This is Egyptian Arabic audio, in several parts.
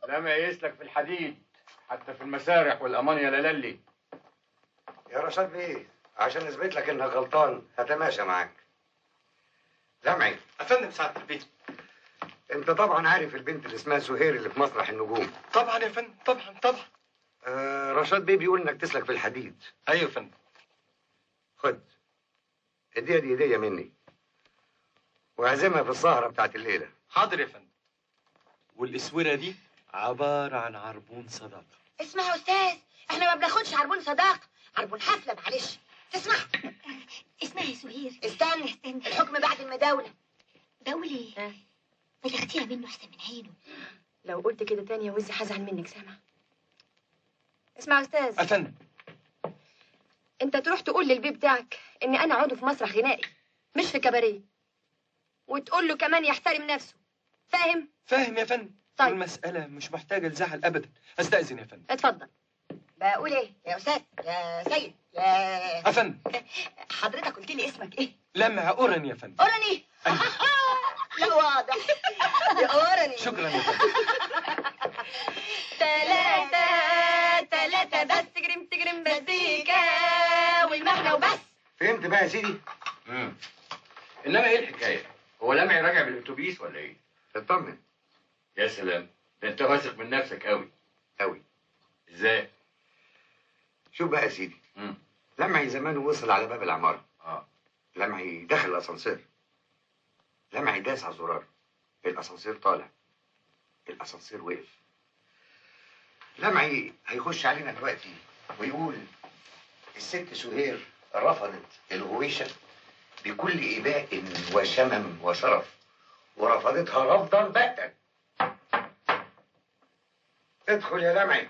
لما يسلك في الحديد حتى في المسارح والامانيا لالي يا رشاد بيه عشان اثبت لك انك غلطان هتماشى معاك لمعي افندم سعاده البيت انت طبعا عارف البنت اللي اسمها سهير اللي في مسرح النجوم طبعا يا فندم طبعا طبعا آه رشاد بيه بيقول انك تسلك في الحديد ايوه يا فندم خد اديها دي هديه مني واعزمها في السهره بتاعت الليله حاضر يا فندم والاسوره دي عباره عن عربون صداقه اسمع يا استاذ احنا ما بناخدش عربون صداقه عربون حفله معلش تسمع اسمها يا سهير استنى استنى الحكم بعد المداوله بقول ايه ها؟ ما تاخديها منه احسن من عينه لو قلت كده تاني يا وزي هزعل منك سامع اسمع يا استاذ افندم انت تروح تقول للبي بتاعك اني انا عضو في مسرح غنائي مش في كباريه وتقول له كمان يحترم نفسه فاهم فاهم يا فندم طيب. المساله مش محتاجه لزعل ابدا استاذن يا فندم اتفضل بقول ايه يا استاذ يا سيد يا افندم حضرتك قلت لي اسمك ايه لمع اورن يا فندم اوراني لا واضح يا اوراني شكرا يا فندم تلاتة تلاتة بس تجرم تجرم مزيكا والمغنى وبس فهمت بقى يا سيدي امم انما ايه الحكايه هو لمعي راجع بالاتوبيس ولا ايه اطمن يا سلام ده انت واثق من نفسك قوي قوي ازاي شوف بقى يا سيدي امم لمعي زمانه وصل على باب العماره اه لمعي دخل الاسانسير لمعي داس على الزرار الاسانسير طالع الاسانسير وقف لمعي هيخش علينا دلوقتي ويقول الست سهير رفضت الغويشة بكل إباء وشمم وشرف ورفضتها رفضا باتا ادخل يا لمعي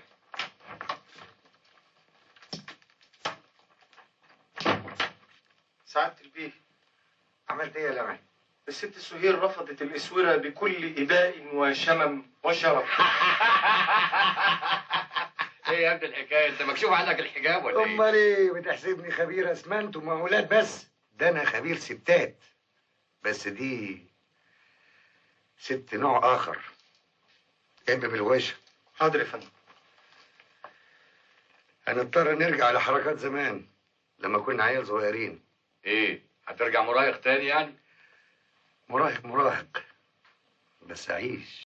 سعاده البيه عملت ايه يا لمعي الست سهير رفضت الاسوره بكل اباء وشمم وشرف ايه يا ابني الحكايه انت مكشوف عنك الحجاب ولا ايه امال ايه بتحسبني خبير اسمنت ومقاولات بس ده انا خبير ستات بس دي ست نوع اخر ام بالغوشه حاضر يا فندم هنضطر نرجع لحركات زمان لما كنا عيال صغيرين ايه هترجع مراهق تاني يعني مراهق مراهق بس أعيش